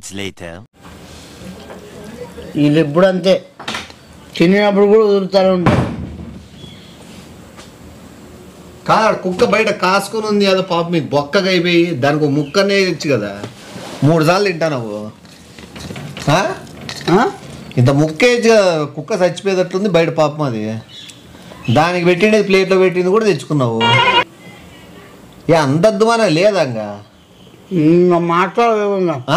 minutes later. వీళ్ళు ఎప్పుడు అంతే తినేటప్పుడు కూడా వదులుతూనే ఉంటారు కాదు కుక్క బయట కాసుకొని ఉంది అదో పాప మీకు బొక్కగా అయిపోయి దానికి ఒక ముక్కనే ఇచ్చు కదా మూడు సార్లు తింటావు ఆ? ఇంత ముక్క వేయచ్చు కదా కుక్క చచ్చిపోయేటట్లుంది బయట పాపం అది దానికి పెట్టిండేది ప్లేట్లో పెట్టింది కూడా తెచ్చుకున్నావు ఏ అంత అద్దుమాన లేదా ఇంకా ఇంకా మాట్లాడలేకుండా ఆ?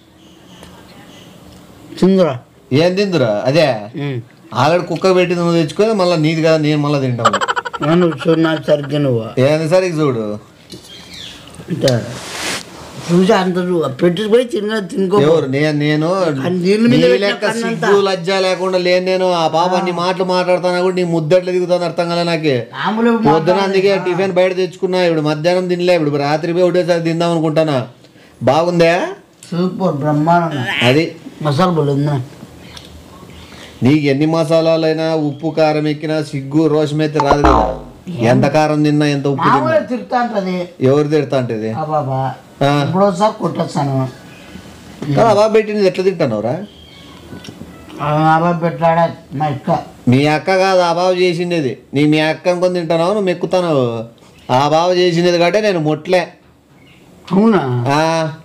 తిందురా ఏం తిందురా అదే ఉమ్. ఆల్రెడీ కుక్క పెట్టింది నువ్వు తెచ్చుకొని మళ్ళీ నీది కదా నేను మళ్ళీ తింటావు నువ్వు చూడు సరిగ్గా నువ్వు ఏంది సరే చూడు అంతే చూసి అంత చూ- పెట్టుకుపోయి తిన తినుకో ఎవరు నేను నేను ఆ నీళ్ళ మీద నీ పెట్టిన లెక్క కన్నంతా. సిగ్గు లజ్జ లేకుండా లేను నేను ఆ పాప అన్ని మాటలు మాట్లాడుతానా కూడా నీ ముద్దట్లు దిగుతుంది అర్థం కదా నాకు మామూలు పొద్దున అందుకే టిఫిన్ బయట తెచ్చుకున్నా ఇప్పుడు మధ్యాహ్నం తినలే ఇప్పుడు రాత్రి పోయి ఒకటేసారి తిందాం అనుకుంటానా బాగుందా సూపర్ బ్రహ్మాండంగా అది మసాలా పొడి ఉందా నీకు ఎన్ని మసాలాలైనా ఉప్పు కారం ఎక్కినా సిగ్గు రోషం అయితే రాదు కదా ఎంత కారం తిన్నా ఎంత ఉప్పు తిన్నా మామూలుగా తిరుగుతా ఉంటది ఎవరు తిడతా అంటే ఆ బాబా ఆ. ఇప్పుడు ఒకసారి కొట్టేస్తాను కదా అబా పెట్టినది ఎట్లా తింటానవరా ఆ బాబా పెట్టాడా మా ఇక్క మీ అక్క కాదు ఆ బావ చేసిండేది నీ మీ అక్క అనుకొని తింటానావు నువ్వు మెక్కుతావు ఆ బావ చేసిండేది కాబట్టి నేను ముట్లే అవునా ఆ,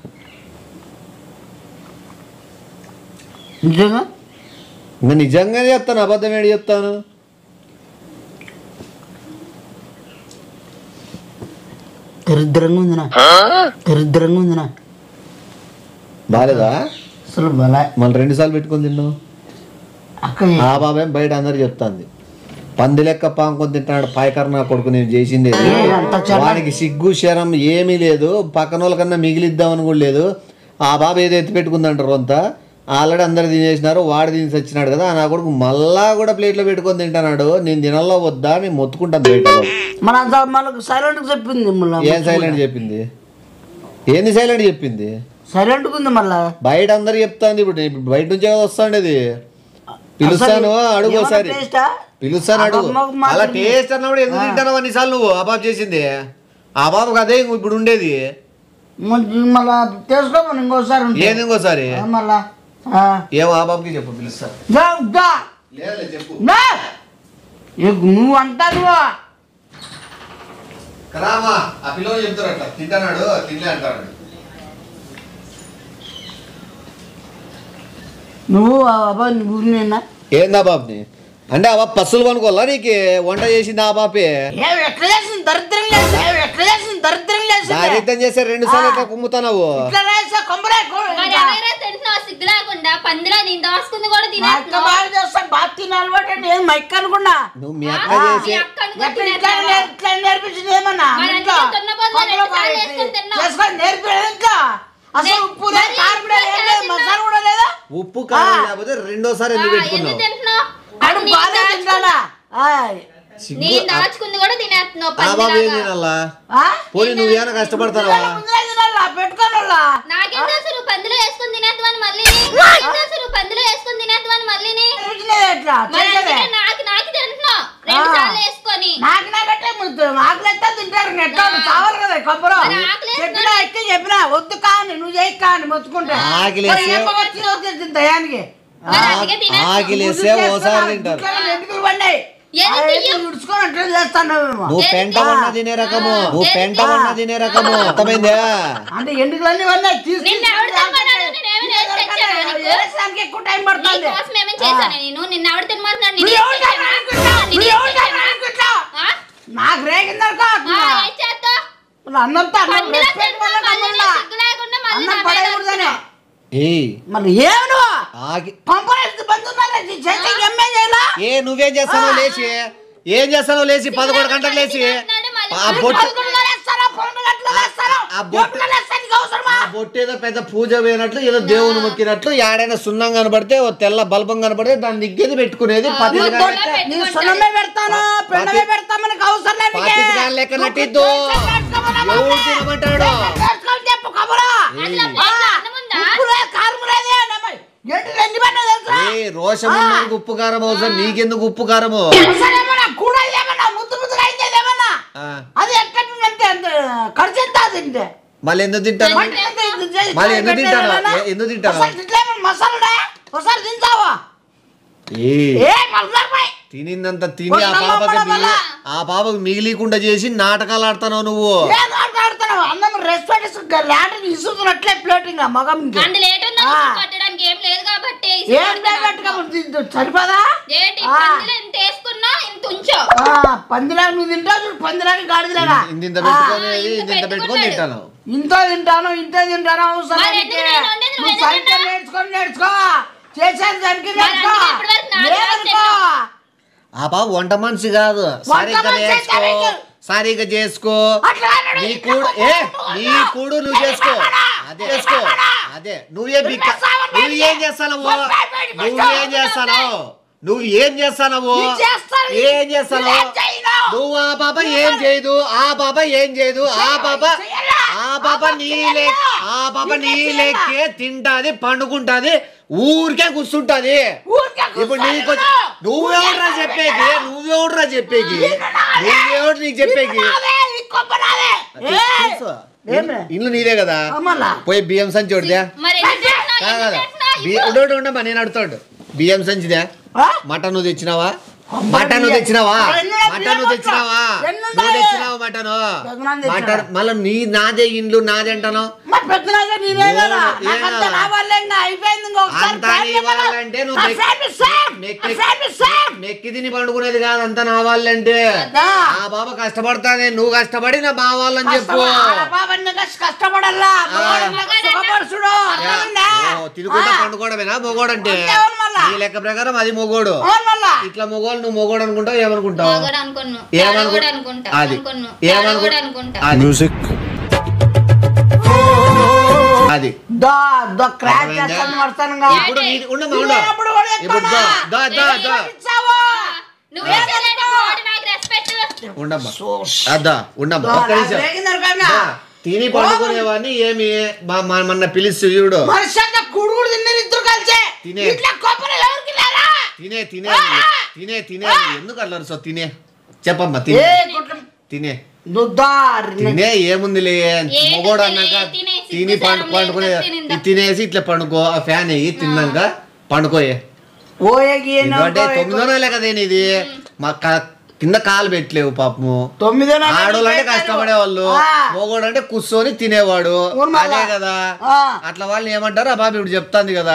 నిజంగా ఇంకా నిజంగానే చెప్తాను అబద్ధం ఏడు చెప్తాను దరిద్రంగా ఉందినా దరిద్రంగా ఉందినా బాలేదా అసలు బలా మళ్ళీ రెండు సార్లు పెట్టుకొని తిన్నావు అక్క ఆ బాబాయ్ బయట అందరు చెప్తాంది పంది లెక్క పాంకొని తింటాడు పాయకర్ నా కొడుకు నేను చేసింది అంత చాలా- వానికి సిగ్గు శరం ఏమీ లేదు పక్కన వాళ్ళకన్నా మిగిలిద్దామని కూడా లేదు ఆ బాబు ఏదో ఎత్తి పెట్టుకుందంటారు అంతా ఆల్రెడీ అందరు తినేసినారు వాడు తిని చచ్చినాడు కదా నా కొడుకు మళ్ళా కూడా ప్లేట్లో పెట్టుకొని తింటున్నాడు నేను తినల్లో వద్దా నేను మొత్తుకుంటాను బయట మన అంత మనకు సైలెంట్గా చెప్పింది మళ్ళీ ఏం సైలెంట్ చెప్పింది ఏంది సైలెంట్ చెప్పింది సైలెంట్గా ఉంది మళ్ళా బయట అందరు చెప్తాంది ఇప్పుడు ఇప్పుడు బయట నుంచే కదా వస్తాండేది పిలుస్తాను అడుగు ఏమన్నా ఒకసారి టేస్టా? పిలుస్తాను అడుగు అమ్మకు మాత్రం- అలా టేస్ట్ అన్నప్పుడు ఎందుకు తింటాను అన్నిసార్లు నువ్వు ఆ బాబు చేసింది ఆ బాబుకి అదే ఇప్పుడు ఉండేది మంచి- మళ్ళా తెలుసుకోమని ఇంకోసారి ఉంటుంది. ఏంది ఇంకోసారి ఆ, మళ్ళా ఆ. ఏమో ఆ బాబుకి చెప్పు పిలుస్తా దా, దా. లేదు చెప్పు నా. ఏ, నువ్వు అంటా నువ్వు రామా ఆ పిల్లలు చెప్తారు అట్లా తింటాడు తినలే అంటాడు నువ్వు ఆ అబ్బాయి నువ్వు నేనా ఏందా బాబుని అంటే ఆ బాబు పసులు కొనుక్కోవాలా నీకు వంట చేసింది ఆ బాపే ఏం ఎట్లా చేసింది దరిద్రం లేదు ఏం ఎట్లా చేసింది దరిద్రం లేదు దారిద్రం చేస్తే రెండు సార్లు ఇట్లా కుమ్ముతావు ఇట్లా రాసా కొమ్మరే మరి ఎవరైనా తింటున్నావు సిగ్గు లేకుండా పందిలా నేను దాచుకుంది కూడా మా అక్క తినేస్తున్నావు బాగా చేస్తాను బాగా తిని అలవాటు అంటే ఏం మైక్ అనుకున్నా నువ్వు మీ ఆ, అక్క చేసి మీ అక్క అనుకో ఎట్లా ఇట్లా తినేస్తున్నావు. నేర్- ఇట్లా నేర్పించింది ఏమన్నా మరి ఇంట్లో అందుకే దున్నపోతులు కొబ్బరి రెండు సార్లు పారేసి వేసుకొని తిన్నావు. చేసుకొని నేర్పించలేదు ఇంకా అసలు నే- ఉప్పు లేదు మరి కారం లేదు ఏం లేదు ఇప్పుడు మసాలా కూడా లేదా ఉప్పు కారం ఆ. లేకపోతే రెండోసారి ఎందుకు ఆ, పెట్టుకున్నావు ఎందుకు తింటున్నావు అడు నేను బాగా దాచుకుంది- తింటాడా ఆయ్. సిగ్గు నేను దాచుకుంది కూడా తినేస్తున్నావు ఆ బాబు ఏం పందిలాగా తినాలా ఆ? పోనీ నువ్వు ఏమైనా కష్టపడతావా తినాలా, ముందులే తినాలా, పెట్టుకోవాలా నాకేం తెలుసు నువ్వు పందిలో వేసుకుని తినేద్దామని మళ్ళీ నాకేం తెలుసు నువ్వు పందిలో వేసుకుని తినేద్దామని మళ్ళీ నేర్పించినది ఎట్లా మరి చేసేదే. అందుకే నాకు నాకు తింటున్నావు రెండు ఆ. సార్లు వేసుకొని నాకు నాకంటే ముద్దు ఆకలి ఎత్తా తింటారు ఎట్లా ఆ. చావాలి కదా కొబ్బరి మరి ఆకలి చెప్పినా ఎక్కి చెప్పినా వద్దు కాని నువ్వు చేయి కాని మొత్తుకుంటా ఆకలి మరి వేస్తే- ఏం పగొచ్చి వస్తుంది దయానికి మరి అందుకే తినేస్తున్నావు. ఆకిలేస్తే ఓసారి తింటారు ఎంటుకలు పడినాయి ఏది ఆ తియ్యం? ఎంటుకలు ఉడుచుకొని అట్లా చేస్తాను నువ్వు ఏది పెంట తియ్యం? వన్న తినే రకము నువ్వు ఏది పెంట తియ్యం? వన్న తినే రకము అర్థమైందా అంటే ఎంటుకలన్నీ పడినాయి తీసుకు నిన్ను ఎవరు తెమ్మన్నాడు? నేను ఏమైనా వేసి తెచ్చానా నీకు? వేసడానికి ఎక్కువ టైం పడుతుంది నీకోసం ఏమేం చేశాను నేను నిన్న ఎవరు తినమంటున్నాను నువ్వు నేను ఎవరు దాన్ని అనుకుంటా? నువ్వు ఎవరు దాన్ని అనుకుంటా? నాకు రేగిందనుకో ఏం చేస్తావు అన్నంతా అన్నం పందిలా respect వల్ల తింటున్నావు మళ్ళీ నమ్మల్లా. సిగ్గు లేకుండా మళ్ళీ అన్నం నా మీద పడేయకూడదనే అరుస్తున్నావు. ఏయ్ మరి ఏమి నువ్వు ఆకి పంపరేసి బంధున్నారా చేసి ఎమ్మె చేయాలా ఏ నువ్వేం చేస్తానో లేచి ఏం చేస్తానో లేచి పదకొండు గంటలకు లేచి ఆ బొట్టు పదకొండులో లేస్తారా పన్నెండు గంటలు లేస్తారా ఆ బొట్టు- ఎప్పుడు లేస్తా నీకు అవసరమా ఆ బొట్టు ఏదో పెద్ద పూజ పోయినట్లు ఏదో దేవుని మొక్కినట్లు ఏడైనా సున్నం కనబడితే ఓ తెల్ల బల్బం కనబడితే దాన్ని దిగ్గేది పెట్టుకునేది పది నీకు బొట్టు దొడ్డ- పెట్టుకుంటాను. నీకు సున్నమే పెడతాను పెండమే పెడతాను మనకు అవసరం లేదు నీకే. పాతిక దాని లెక్క నువ్వు నటిద్దు. కొంచెం పెట్టుకోమన్నా ఎవరు మమ్మీ. తినమంటాడు? పెట్టుకోమని చెప్పు కబురు. అసలు ఆ, ప్లేట్లో అన్నం ఉందా? ఉప్పు లేదు, కారం లేదే, నమ్మ. ఎటు ఎన్ని పడ్డా తెలుసా? ఏ రోషం ఉన్నందుకు ఉప్పు కారం అవసరం నీకెందుకు ఉప్పు కారము అవసరం ఏమన్నా, కూడలు ఏమన్నా, ముద్దు ముద్దుగా అయిందేది ఏమన్నా? ఆ, అది ఎక్కడి అంతే అంత ఖర్చు ఎంత అది ఇంతే మళ్ళీ ఎందుకు తింటాను వంట ఎంత ఇది లేదు. మళ్ళీ ఎందుకు పెట్టలేదా తింటాను? నాన్న? ఏ- ఎందుకు తింటాను? ఒకసారి తింటలేమా? మసాలాడా? ఒకసారి తింటావా ఏ ఏ మల్లారిపోయి తినిందంత తిని ఆ కొంచెం పాపకి లోపల మిగిలి మళ్ళా. ఆ పాపకు మిగిలికుండా చేసి నాటకాలు ఆడుతున్నావు నువ్వు ఏం మాట్లాడుతున్నావు అందరం రెస్పెక్ట్ ల్యాండ్ ఇస్తున్నట్లే ప్లేటింగ్ మగం అందు లేట్ ఉందా ఆ. కట్టడానికి ఏం లేదు కాబట్టి ఏం పెట్టుకో సరిపదా ఏంటి ఆ. పందిలో ఎంత వేసుకున్నా ఇంత ఉంచో ఆ, పందిలాగా నువ్వు తింటావు చూడు పందిలాగా గాడిదలాగా ఇంత ఇంత పెట్టుకొని ఇంత ఇంత ఇంత పెట్టుకొని పెట్టుకున్నాడు. తింటాను ఇంత తింటాను ఇంత తింటాను అవసరం మరి నీకే. ఎందుకు నేను వండేది నువ్వు నువ్వు సరిగ్గా ఎందుకు నేర్చుకొని నేర్చుకో చేసేది దానికి మరి నేర్చుకో అందుకే ఇప్పటివరకు నాలుగు నేర్చుకో ఆ పాప వంట మనిషి కాదు సరిగ్గా మనిషి నేర్చుకో సరిగ్గా. సరిగ్గా చేసుకో అట్లా అన్నాడు, నీ ఇట్లా కూడు ఏ అన్నాడు. నీ కూడు నువ్వు చేసుకో అదే చేసుకో అదే నువ్వే బిక్క నువ్వు ఏం చేస్తావు నువ్వు ఏం చేస్తావు నువ్వు ఏం చేస్తావు నేను చేస్తాను. ఏం చేస్తావు నేను చేయను. నువ్వు ఆ పాప ఏం చేయదు ఆ పాప ఏం చేయదు ఆ పాప చెయ్యలా. ఆ పాప నీ లే ఆ పాప నీ లెక్కే తింటాది పండుకుంటాది ఊరికే కూర్చుంటాది ఊరికే ఇప్పుడు నీకు కూర్చోను. నువ్వెవడరా చెప్పేకి నువ్వెవడరా చెప్పేకి నువ్వెవడు నీకు చెప్పేకి ఇది నాదే, ఇది కొబ్బ నాదే. ఏ, తెలుసు. ఏమే? ఇల్లు నీదే కదా అమ్మలా. పోయి బియ్యం సంచి చూడదే మరి ఎందుకు చేస్తున్నావు? ఎందుకు కాదా చేస్తున్నావు? ఉండడు ఉండమ్మా నేను అడుగుతాడు బియ్యం సంచిదే ఆ? మటన్ నువ్వు తెచ్చినావా అమ్మా, మటన్ నువ్వు బియ్యం. తెచ్చినావా ఎన్నున్నాయి మటన్ బియ్యం నువ్వు మొత్తం? తెచ్చినావా ఎన్నున్నాయి? నువ్వు తెచ్చినావు మటన్ పెద్దనాన్న తెచ్చినాడు. మటన్ మళ్ళీ నీ నాదే ఇండ్లు నాదే అంటాను మరి పెద్దనాగా నీదే కదా. ఓ, ఏ నాకంతా కదా? నా వల్లే ఇంకా అయిపోయింది ఇంకా ఒకసారి అంతా నీ ఫ్యామిలీ కదా. వాళ్ళంటే నువ్వు నా మెక్- ఫ్యామిలీ సేమ్. మెక్కి- నా ఫ్యామిలీ సేమ్. మెక్కి తిని పండుకునేది కాదు అంతా నా వాళ్ళంటే అదా. ఆ బాబా కష్టపడతానే నువ్వు కష్టపడి నా బా వాళ్ళని చెప్పు కష్టపడ- ఆ బాబాన్ని కష్ట- కష్టపడల్లా. మగవాడిని సుఖపరచుడు. అర్థమైందా? ఓ, తినుకుంటా ఆ. పండుకోవడమేనా మొగోడంటే అంతే అవును మళ్ళా. నీ లెక్క ప్రకారం అది మొగోడు అవును మళ్ళా. ఇట్లా మొగోడు నువ్వు మొగోడు అనుకుంటావు ఏమనుకుంటావు మగడు అనుకున్నా ఏమనుకు- కూడా అనుకుంటా అది. అనుకున్నా ఏమనుకు- కూడా అనుకుంటా అది Music. అది దా దా క్రాక్ అర్థమైందా? చేస్తాను పడతాను ఇంకా. ఇప్పుడు నీ- ఉండమ్మా ఉండు తినేటప్పుడు కూడా ఇప్పుడు దా ఎత్తానా? దా దా దా ఇచ్చావా? నువ్వు వేసేదేంటి? వాడు నాకు రెస్పెక్ట్ ఉండమ్మా సోష్. అద్దా ఉండమ్మా దా, ఒక్క నాకు నిమిషం రేగింది అరకాయన. దా. తిని పండుకునేవాడిని ఏమి మా- మా- మొన్న పిలిచి చూడు మనిషి అంతా కుడుగుడు తిన్నారు ఇద్దరు కలిసి తినే. ఇట్లా కొబ్బరి ఎవరికి లేరా తినే తినే ఆ! తినే తినే ఎందుకు అన్నారు సో తినే చెప్పమ్మా ఏ తినే గుట్ల తినే దుద్దార్ తినే ఏముందిలే మొగోడు అన్నాక తినే, తిని సిగ్గు పండు శరం పండుకునే లేకుండా తినిందా? ఇది తినేసి ఇట్లా పండుకో ఆ ఫ్యాన్ వేయి తిన్నాక పండుకోయే ఓయగి ఎందుకంటే తొమ్మిదో నెలలే కదా ఇది మా క- కింద కాలు పెట్టలేవు పాపము తొమ్మిదో నెల ఆడోళ్ళు అంటే పెట్టారు. కష్టపడే వాళ్ళు ఆ. మొగోడు అంటే కూర్చొని తినేవాడు ఊరు మళ్ళా. అదే కదా ఆ. అట్లా వాళ్ళని ఏమంటారు ఆ బాబు ఇప్పుడు చెప్తాంది కదా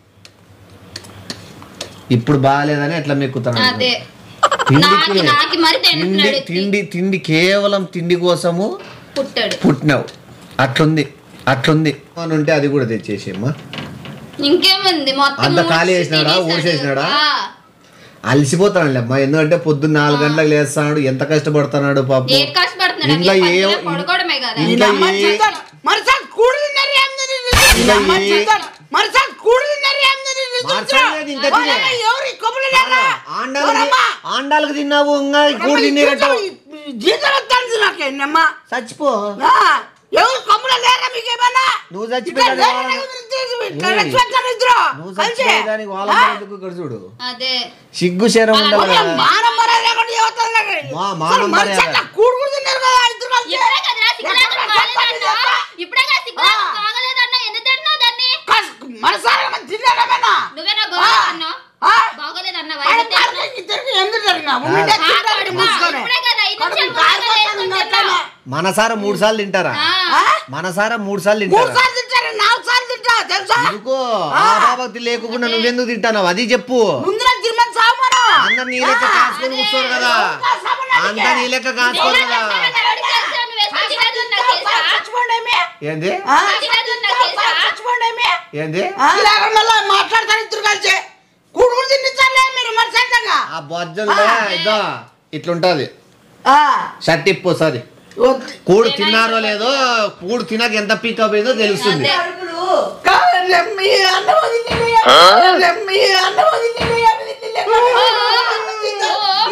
ఇప్పుడు బాగాలేదని ఎట్లా మెక్కుతున్నాడు అదే తిండికి నాకు నాకు మరి తిండి తింటున్నాడు తిండి తిండి కేవలం తిండి కోసము పుట్టాడు పుట్టినావు అట్లుంది అట్లుంది అని ఉంటే అది కూడా తెచ్చేసేమ్మా ఇంకేముంది మొత్తం అంత ఖాళీ ఊడ్చి చేసినాడా? తినేసాడు. ఊడ్చేసినాడా? ఆ. అలసిపోతానులే అమ్మా ఎందుకంటే పొద్దున్న నాలుగు గంటలకు లేస్తున్నాడు ఎంత కష్టపడుతున్నాడు పాపం ఏ కష్టపడుతున్నాడు ఇంట్లో ఈ ఏ- పనులు పడుకోవడమే కదా ఈ- వీళ్ళ అమ్మ ఏ- చేస్తాడు. మరి సార్ కూడు తిన్నారు ఏం తిన్నారు? వీళ్ళ అమ్మ ఏ- చేస్తాడు. మరి సార్ కూడు తిన్నారు ఏం తిన్నారు? మార్చలేదు ఇంకా తినే. ఓరమ్మ, ఎవరు ఈ కొబ్బరి లేరా? ఆండాలకు ఓరమ్మ, ఆండాలకు తిన్నావు ఇంకా కూడు ఓరమ్మ, ఈ తినేటట్టు జీతం- ఈ జీతం వస్తాను నాకు ఎన్నమ్మ. చచ్చిపో ఆ, ఎవరు కొమ్మలు లేరా మీకు ఏమన్నా నువ్వు ఇక్కడ చచ్చిపోయాడు లేరా నాకు తెలిసి ఇక్కడ రెస్పెక్ట్ ఇద్దరు. నువ్వు కలిసి. చచ్చిపోయేదానికి వాళ్ళ ఆ? ఎందుకు ఇక్కడ చూడు అదే సిగ్గు శరం ఉండాలి ఓరమ్మ, కదా మానం మర్యాద లేకుండా చెబుతాను నాకు. మా- అసలు మానం మనిషి మర్యాద. అట్లా కూడు కూడా తిన్నారు కదా ఇద్దరు కలిసి. ఇప్పుడే కదరా సిగ్గులేకుండా ఎక్కడ బాగలేదన్నా చెప్తాను ఇప్పుడే కదా సిగ్గులేకుండా ఆ. బాగలేదన్నా ఎందుకు తింటున్నావు దాన్ని కస్- మనసారా మనం తిన్నారేమైనా? నువ్వేనా ఆ? బాగలేదన్నా ఆ? బాగోలేదన్నావా ఆయన ఎందుకు తింటున్నావు? కాళ్ళకి ఇద్దరికి ఎందుకు జరిగినా? ఉండే ఆ, తింటారు కడుపు. మూసుకొని. ఇప్పుడే కదా ఐదు కడుపు నిమిషాలు కాలిపోతుంది ముందుగా ఇంకా వేసుకొని అట్లనే. మనసారా మూడు సార్లు తింటారా ఆ. ఆ? మనసారా మూడు సార్లు మూడు తింటారా సార్లు తింటారు నాలుగు సార్లు తింటా తెలుసా ఎందుకో ఆ. ఆ బాబాకి లేకుండా నువ్వెందుకు తింటావు అది చెప్పు ముందున తిమ్మని సావు మనం అందరు నీ లెక్క కాసుకొని కూర్చోరు కదా అంతా నీ లెక్క కాసుకోరు కదా ఎవరికి తెలుసా? నువ్వు వేసుకొని తినేది నాకు తెలుసా? చచ్చిపోండేమి ఏంది ఆ? తినేది నాకు తెలుసా? చచ్చిపోండేమి ఏంది ఆ? ఇలాగ మళ్ళా మాట్లాడతారు ఇద్దరు కలిసి కూడుకుని తినిచ్చారులే మీరు మరి సొంతంగా ఆ బొజ్జల్లో ఇదో ఇట్లుంటది ఆ. షర్ట్ ఇప్పు సరి వద్దు. కూడు తిన్నారో లేదో కూడు తినాక ఎంత పీకప్ అయిందో తెలుస్తుంది కావాలే, మీ అన్న వదిలేలే, కావాలే, మీ అన్న వదిలేలే, అవి వదిలేలే. ఓ,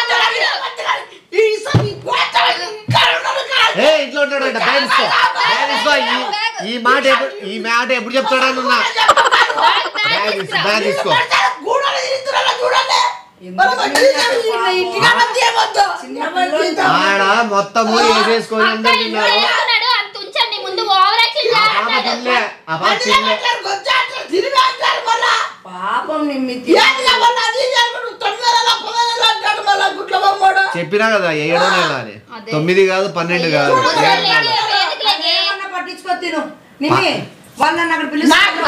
ఈ ఈసారి ఈ పోతాడు, కరుణలు కాదు. ఏ ఇంట్లో ఉంటాడంట బయట తీసుకో. బయట తీసుకో. ఈ- ఈ మాట ఎప్పుడు ఈ మాట ఎప్పుడు చెప్తాడనున్నా బ్యాగ్ తీసుకో, బ్యాగ్ తీసుకో పడతాడు, గూడలు తిరుగుతున్నాడు, చూడండి. మనం వచ్చేసాము, ఈ ఇంటికి మంచి ఏమొద్దు. ఏమొద్దు. ఆడ మొత్తము వేసేసుకొని అందరు అక్క ఇంట్లో తిన్నారు వేసుకున్నాడు, అంత ఉంచండి ముందు ఓవర్ యాక్షన్ ఆ చేయాలి. పాప తినలే ఆ పాప మళ్ళీ తినలే ఏమంటారు? కొంచెం అట్లా తిరిగి అంటారు మళ్ళా. పాపం నిమ్మి ఏంటిలా మళ్ళా అది ఇది అనుకుంటూ తొమ్మిది నెలల, పది నెలల అంటాడు మళ్ళా గుడ్ల బొమ్మడు. చెప్పినా కదా ఏడో నెల అని అదే. తొమ్మిది కాదు పన్నెండు కాదు చూడు, ఏడు నెల. వేదికలకి. ఏమన్నా పట్టించుకో తిను నిమ్మి వాళ్ళని అక్కడ పిలుస్తారు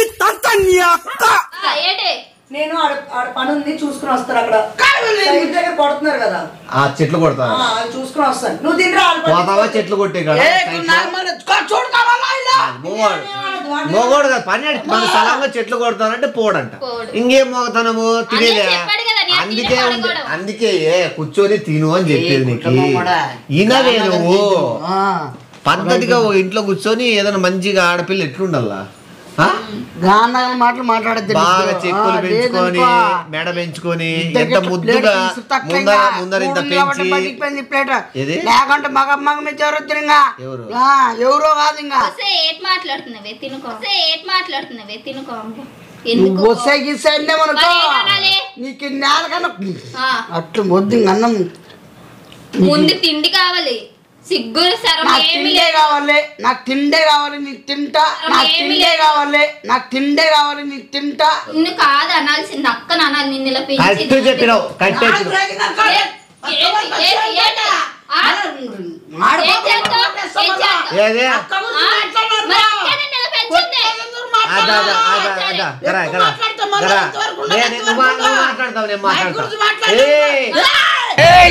ఆ, ఏంటి నేను ఆడ ఆడ పని ఉంది చూసుకుని వస్తారు అక్కడ కాదు లేదు. సైడ్ దగ్గర కొడుతున్నారు కదా ఆ చెట్లు ఆ, కొడతాను అది చూసుకుని వస్తాను నువ్వు తింటరా వాళ్ళు పోతావా పట్టించుకో. చెట్లు కొట్టే కాడ ఏ, ఇప్పుడు నాకు మరి కొ- చూడు కావాలా ఇలా? మోగోడు ఏమనదు, వాడిని మోగోడు కదా పని అడి- మన స్థలంలో చెట్లు కొడతానంటే పోడంట పోడు. ఇంకేం మోగతనము తినేదే అదే చెప్పాడు కదా, నేను అందుకే తినే ఉంది పడకూడదు. అందుకే ఏ కూర్చొని తిను అని చెప్పేది ఏ, నీకు కుటుంబమ్మడా. ఈనవే నువ్వు ఆ. పద్ధతిగా ఓ ఇంట్లో కూర్చొని ఏదైనా మంచిగా ఆడపిల్ల ఎట్లుండాలా ఆ? గాంధారి మాటలు మాట్లాడద్దు బాగా చెక్కులు పెంచుకొని మెడ పెంచుకొని ఎంత ముద్దుగా ముందర ముందర ఇంత పెంచి ఏది? లేకుంటే మగ మగ మీద ఎవరు వస్తారు ఇంకా ఎవరు? ఆ, ఎవరో కాదు ఇంకా వస్తే ఏట్ మాట్లాడుతున్నావే తినుకో వస్తే ఏట్ మాట్లాడుతున్నావే తినుకో అమ్మ. నువ్వు ఎందుకు వస్తే గిస్తే అన్నామనుకో మరి ఏం అనాలి? నీకు నేల కన్నా ఆ, అట్లు వద్దు ఇంక అన్నం ముందు తిండి కావాలి సిగ్గు శరం నాకు ఏమి తిండే లేదు కావాలి నాకు తిండే కావాలి నీకు తింటా నాకు ఏమీ తిండే లేదు. కావాలి నాకు తిండే కావాలి నీకు తింటా నిన్ను కాదు అనాల్సింది అక్కన అనాలి నిన్ను ఇలా కరెక్ట్ పెంచి చెప్పినావు కరెక్ట్ నాకు చెప్పినావు రేగినాక ఏ- ఏంటి- ఏంటి- ఏంటి? ఆ? మాడు ఏం చేస్తావు? ఏం చేస్తావు? ఏదే అక్క గురించి ఆ? మాట్లాడొద్దు. మరి అక్కే నిన్ను ఇలా పెంచింది. అదా అదా అదా అదా గరా ఎక్కువ గరా మాట్లాడితే మళ్ళీ గరా ఇంతవరకు ఉండదు, నేను ఇంతవరకు నువ్వు ఉండదు. నువ్వు మాట్లాడతావు నేను మైక్ గురించి మాట్లాడతా మాట్లాడు. ఏయ్!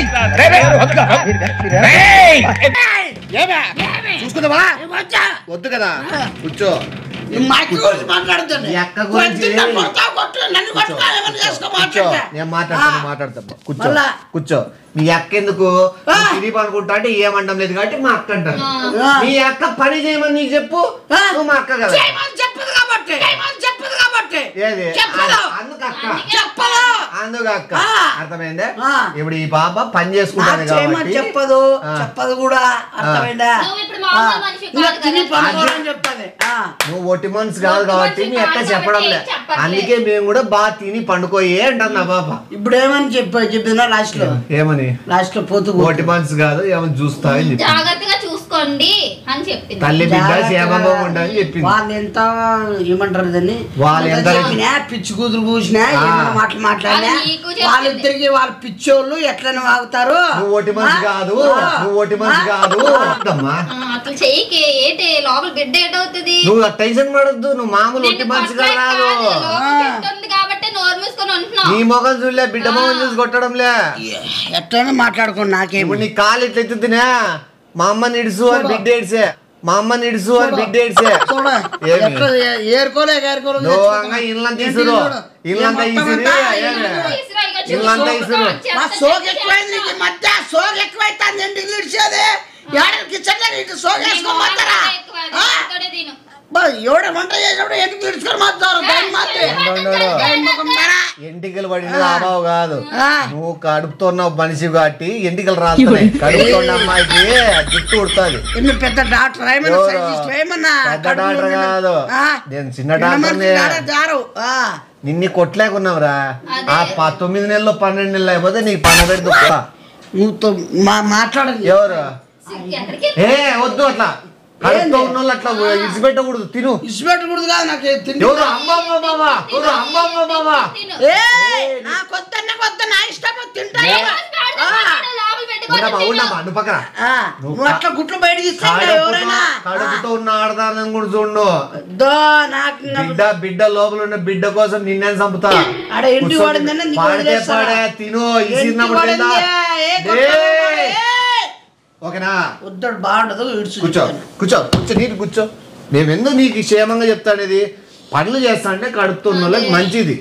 చూసుకుందావా వద్దు కదా కూర్చో ఈ మైక్ గురించి మాట్లాడొద్దండి. ఈ అక్క గురించి- కొట్టినా కొడతావు, కొట్టు, నన్ను కొట్టుకో, ఏమన్నా చేసుకో, కూర్చో మాట్లాడతా. నేను మాట్లాడతాను ఆ. మాట్లాడతా కూర్చో మళ్ళా? కూర్చో మీ అక్క ఎందుకు ఆ. తిరిగి అనుకుంటా అంటే ఏమండం లేదు కాబట్టి మా అక్క అంటారు ఆ. మీ అక్క పని చేయమని నీకు చెప్పు ఆ. నువ్వు మా అక్క కదా చేయమని చెప్పదు కాబట్టి చేయమని చెప్పదు కాబట్టి ఏది చెప్పదు అందుకు అక్క చెప్పదు అందుకు అక్క ఆ. అర్థమైందా ఆ. ఇప్పుడు ఈ పాప పని నాకు చేసుకుంటాను చేయమని కాబట్టి చెప్పదు ఆ. చెప్పదు కూడా అర్థమైందా నువ్వు ఇప్పుడు మామూలు మనిషి ఇంకా కాదు తిని కదా. పనుకోవాలని చెప్తాది ఆ. నువ్వు ఒట్టి మనసు కాదు ఒట్టి కాబట్టి మనిషి మీ అక్క కాదు చెప్పడంలే కాబట్టి చెప్పట్లే. అందుకే మేము కూడా బాగా తిని పండుకోయే అంటుంది ఆ పాప ఇప్పుడు ఏమని చెప్ప చెప్పినా లాస్ట్ లో ఏమని లాస్ట్ లో పోతూ ఒట్టి మనసు కాదు ఏమని చూస్తా అని చెప్పి జాగ్రత్తగా చూసుకోండి అని చెప్పింది తల్లి బిడ్డ జాగ్రత్తగా క్షేమంగా ఉండని చెప్పింది వాళ్ళు ఎంత ఏమంటారు దాన్ని వాళ్ళు ఎంత- చెప్పినా పిచ్చి కూతురు కూసినా ఆ. ఏమైనా మాటలు మాట్లాడినా అది నీకు చెప్పింది. వాళ్ళిద్దరికి వాళ్ళ పిచ్చోళ్ళు ఎట్లని వాగుతారు నువ్వు ఒట్టి మనసు ఆ? కాదు ఆ. నువ్వు ఒట్టి మనసు ఆ? కాదు ఆ. అర్థమ్మా ఆ, అట్లా చెయ్యికి ఏంటి లోపల బిడ్డ ఏటవుతుంది నువ్వు ఆ టెన్షన్ పడొద్దు నువ్వు మామూలు ఒట్టి నిన్ను మనసుగా కొట్టలేక రాదు కాదు, లోపల ఆ. బిడ్డ ఉంది కాబట్టి నోరు మూసుకొని ఉంటున్నావు నీ మొఖం చూడలే బిడ్డ మొఖం చూసి కొట్టడంలే ఎట్లైనా మాట్లాడుకోండి నాకేమి ఇప్పుడు నీ కాలు ఇట్లా ఎత్తుతున్నా మా అమ్మ నిడుసు అని బిడ్డ ఏడ్సే మా అమ్మ నిడుసు అని బిడ్డ ఏడ్సే చూడ ఏమి? ఎట్లా ఏ- ఏరుకోలే ఏరుకోలే దోంగ ఇల్లంతా ఇసురు ఇల్లంతా ఇసిరి ఏమి? తీసురా, ఇక చూడు, ఇల్లంతా చూడు, ఇసురు. చెత్త మా చెత్త సోగ్ ఎక్కువైంది చేస్తావు. నీకు ఈ మధ్య సోగ్ ఎక్కువైతుంది ఇంటికి ఇడిచేది ఏడాది కిచెన్ లో ఇటు సోగ్ నీ వేసుకొని మొహం పోతారా ఎక్కువ, ఆ? దాంతోనే తిను. బా, ఎవడ వంట చేసినప్పుడు ఎందుకు ఇడుచుకొని మాత్రం దాన్ని మాత్రం ఉండు. దాని ముఖం మేరా. ఎంటికలు పడిన అభావ కాదు ఆ. నువ్వు కడుపుతున్న మనిషి కాబట్టి ఎంటికలు రాస్తున్నాయి కడుపుతున్న అమ్మాయికి జుట్టు ఉడుతుంది నువ్వు పెద్ద డాక్టర్ ఏమన్నా ఎవరు? సైంటిస్ట్ ఏమన్నా పెద్ద కడుపులో డాక్టర్ ఉన్న- కాదు. ఆ? నేను చిన్న చిన్న డాక్టర్నే. మనిషి కాదు, జారు. ఆ. నిన్ని కొట్టలేకున్నావురా అదే. ఆ ప- తొమ్మిది నెలలు పన్నెండు నెలలు అయిపోతే నీకు పన్న పెట్టి దుక్కుతా నువ్వు తో- మా మాట్లాడండి ఎవరు సిగ్గు ఎక్కడికి ఏ వద్దు అట్లా కడుపుతో ఉన్న వాళ్ళు అట్లా ఇచ్చిపెట్టకూడదు తిను ఇచ్చిపెట్టకూడదు కాదు నాకు తిండి ఎవరు అమ్మమ్మ బాబా ఎవరు అమ్మమ్మ బాబా తిను. ఏయ్, నా కొద్ది కొద్ది నా ఇష్టం తింటా ఏ రోజు పెడితే మాత్రం లోపల పెట్టుకొని ఉండమ్మా తిను. ఉండమ్మా నువ్వు పక్కన ఆ, నువ్వు అట్లా గుట్లు బయటకి ఇస్తా ఎవరైనా కడుపుతో కడుపుతో ఉన్న ఆడదానం కూడా చూడు దో నాకు ఇంకా బిడ్డ బిడ్డ లోపల ఉన్న బిడ్డ కోసం నిన్నే చంపుతా ఆడ ఇంటి కూర్చో. వాడిందన్న నీకు పాడితే వదిలేస్తారా? పాడే తిను ఇంటి ఇసిరినప్పుడు తిందా వాడిందే, ఏ ఏ. కొట్టడం, ఏ. ఓకేనా వద్దడు బాగుండదు ఇడుచు కూర్చో కూర్చో కూర్చో నీకు కూర్చో మేము ఎందుకు నీకు క్షేమంగా చెప్తాను ఇది పనులు చేస్తా అంటే కడుపుతున్న వాళ్ళకి మంచిది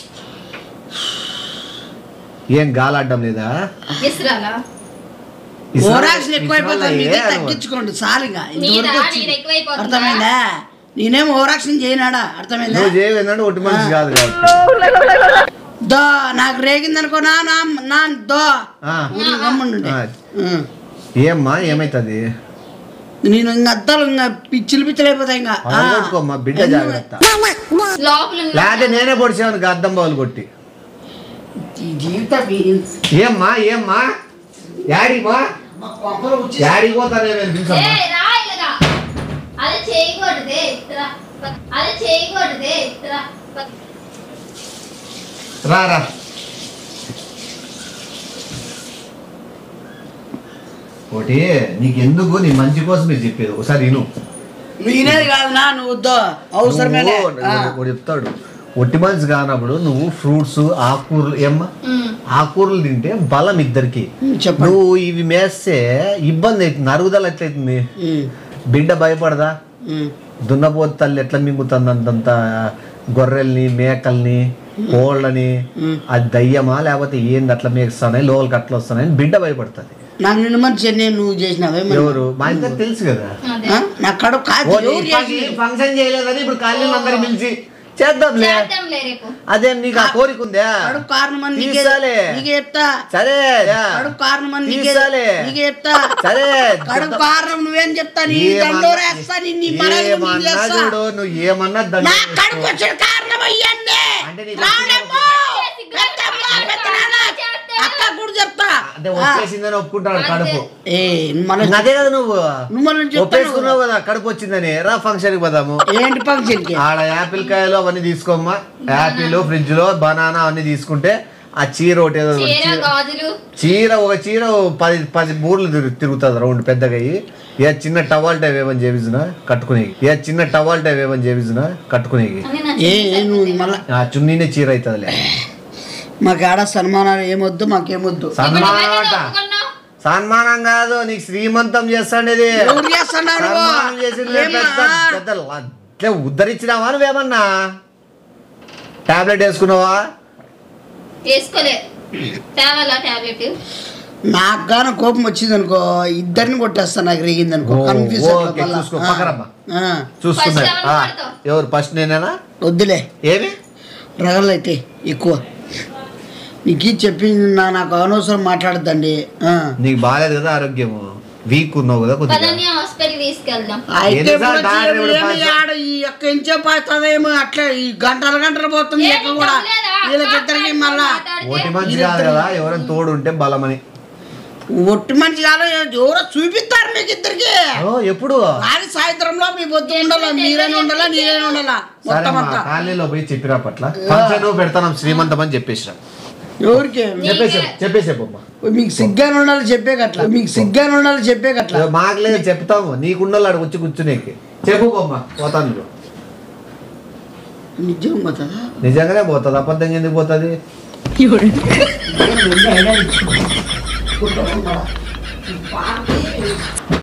ఏం గాలాడడం లేదా విసిరాలా ఇసరా- ఓరాక్షన్ ఎక్కువైపోతుంది ఇసరాలే మీదే ఏ అనుకో. తగ్గించుకోండి సాలిగా నీదా ఇంతవరకు నీది వచ్చింది. ఎక్కువైపోతుందా అర్థమైందా నేనేం ఓరాక్షన్ చేయనాడా అర్థమైందా నువ్వు చేయవు ఏంటంటే ఒట్టి మనిషి కాదు కాబట్టి దో నాకు రేగిందనుకో నా నా నా దో ఆ. ఊరిని గమ్మునుండే. ఆ. ఉం. ఏమ్మా ఏమైతుంది నేను ఇంకా అద్దాలు ఇంకా పిచ్చిలు పిచ్చిలు అయిపోతాయి ఇంకా ఆ. పగలగొట్టుకోమ్మా బిడ్డ జాగ్రత్త లోపల ఉన్న- లేకపోతే నేనే పొడిచాను అద్దం బావులు కొట్టి ఈ జీవితం ఈ- ఏమ్మా ఏమ్మా యాడిమా మా కొంపలు వచ్చి- యాడికి పోతానే నేను పిలిచమ్మా ఏయ్, రా ఇలాగా. అదే చేయకూడదే ఇతరా అదే చేయకూడదే ఇతరా రా రా ఒకటి నీకు ఎందుకు నీ మంచి కోసం మీరు చెప్పేది ఒకసారి విను నేనేది కాదు నా నువ్వు వద్దు అవసరమే నువ్వు ఒకటి చెప్తాడు ఒట్టి మనిషి కానప్పుడు నువ్వు ఫ్రూట్స్ ఆకుకూరలు ఏమ్మా ఆకుకూరలు తింటే బలం ఇద్దరికి చెప్పండి నువ్వు ఇవి మేస్తే ఇబ్బంది అవుతుంది అరుగుదల ఎట్లయితుంది ఉమ్, బిడ్డ భయపడదా ఉమ్. దున్నపోతు తల్లి ఎట్లా మింగుతుంది అంతంత గొర్రెల్ని మేకల్ని కోళ్ళని అది దయ్యమా లేకపోతే ఏంది అట్లా మేస్తానని లోపలికి అట్లా వస్తానని బిడ్డ భయపడుతుంది నాకు నిన్ను మంచి నేను నువ్వు చేసినావే మరి. ఎవరు మా ఇద్దరు తెలుసు కదా అదే ఆ? నా కడుపు కాదు ఓ, నీ ఎవరు ఫంక్షన్- చేసింది? ఫంక్షన్ చేయలేదని ఇప్పుడు కాలనీ అందరి పిలిచి చేద్దాంలే చేద్దాంలే రేపు అదే నీకు ఆ కోరిక ఉందా కడుపు కారణం అని నీకే తీసాలే. నీకే చెప్తా సరే కడుపు కారణం అని నీకే తీసాలే. నీకే చెప్తా సరే కడుపు కారణం నువ్వేం చెప్తా నీ ఏమన్నా- దండోరేస్తా నీ నీ మరలు నీకు ఏమన్నా చేస్తా. చూడు నువ్వు ఏమన్నా దండం నా కడుపు వచ్చిన కారణం అయ్యండి అంటే నీ రావడము. పెద్దమ్మ, పెద్దనాన్న, అక్క కూడా చెప్తా అంటే వచ్చేసిందని ఒప్పుకుంటాడు కడుపు ఏ మళ్ళీ అదే కదా నువ్వు నువ్వు మళ్ళీ చెప్తాను ఒప్పేసుకున్నావు కదా కడుపు వచ్చిందని రా ఫంక్షన్ కి పోదాము ఏంటి ఫంక్షన్ కి ఆడ యాపిల్ కాయలు అవన్నీ తీసుకోమ్మా యాపిల్ ఫ్రిడ్జ్ లో బనానా అవన్నీ తీసుకుంటే ఆ చీర ఒకటి ఏదో చీర చీర- గాజులు చీర ఒక చీర ఓ పది పది బూర్లు తిరుగు- తిరుగుతుంది రౌండ్ పెద్దగా అయ్యి ఏ చిన్న టవాల్ టైప్ ఏమని చేపించిన కట్టుకునే ఏ చిన్న టవాల్ టైప్ ఏమని చేపించిన కట్టుకునే అని నా ఏ నువ్వు మళ్ళా ఆ చున్నీనే చీర అవుతుందిలే మాకు ఆడ సన్మానాలు ఏమొద్దు మాకేమొద్దు సన్మానం అంట ఒప్పుకున్నావు? సన్మానం కాదు నీకు శ్రీమంతం చేస్తాండేది ఎవరు చేస్తున్నారు సన్మానం చేసింది ఏమ్మా? పెద్ద పెద్ద ల- ఇట్లే ఉద్ధరించినావా నువ్వేమన్నా టాబ్లెట్ వేసుకున్నావా వేసుకోలే తేవాలా టాబ్లెట్ నాకు గాన కోపం వచ్చింది అనుకో ఇద్దరిని కొట్టేస్తా నాకు రేగింది అనుకో ఓ, కన్ఫ్యూజన్ ఓకే, చూసుకో, పక్కరమ్మా. చూసుకున్నా First ఎవరిని ఆ, కొడతావ్? ఎవరు ఫస్ట్ నేనేనా వద్దులే ఏమి రగలు అయితే ఎక్కువ నీకు ఇది చెప్పింది నా నాకు అనవసరం మాట్లాడద్దండి నీకు బాగాలేదు కదా ఆరోగ్యము వీక్ ఉన్నావు కదా కొద్దిగా పదని హాస్పిటల్ తీసుకెళ్దాం అయితే ఎన్నిసార్లు ఇప్పుడు డాక్టర్ ఏమి- ఇప్పుడు ఏమి ఆడ ఈ యొక్క ఎంచే పోతుందేమో అట్లా ఈ గంటలు గంటలు పోతుంది ఏమి ఎక్క కూడా తప్పలేదా? వీళ్ళకిద్దరికి మళ్ళా మాట్లాడితే ఓటి మంచి కాదు కదా ఎవరైనా తోడు ఉంటే బలమని ఒట్టి మనిషి కాదు ఎవరో చూపిస్తారు మీకు ఇద్దరికి ఓ, ఎప్పుడు కానీ సాయంత్రంలో మీ పొద్దు ఉండాలా మీరైనా ఉండాలా నేనైనా ఉండాలా సరే మొత్తం మా అంతా కాలనీలో పోయి చెప్పిరా పట్ల ఫంక్షన్ పెడతాం శ్రీమంతం అని చెప్పేసిరా ఎవరికి చెప్పేసే చెప్పేసే బొమ్మ మీకు సిగ్గాని ఉండాలి చెప్పే గట్ల మీకు సిగ్గాని ఉండాలి చెప్పే గట్ల మాకు లేదు చెప్తాము నీకున్న ఆడ వచ్చి కూర్చునేకి చెప్పు బొమ్మ పోతాను నువ్వు. నిజం పోతుందా నిజంగానే పోతుంది అబద్ధంగా ఎందుకు పోతుంది ఐడియా ఇచ్చింది.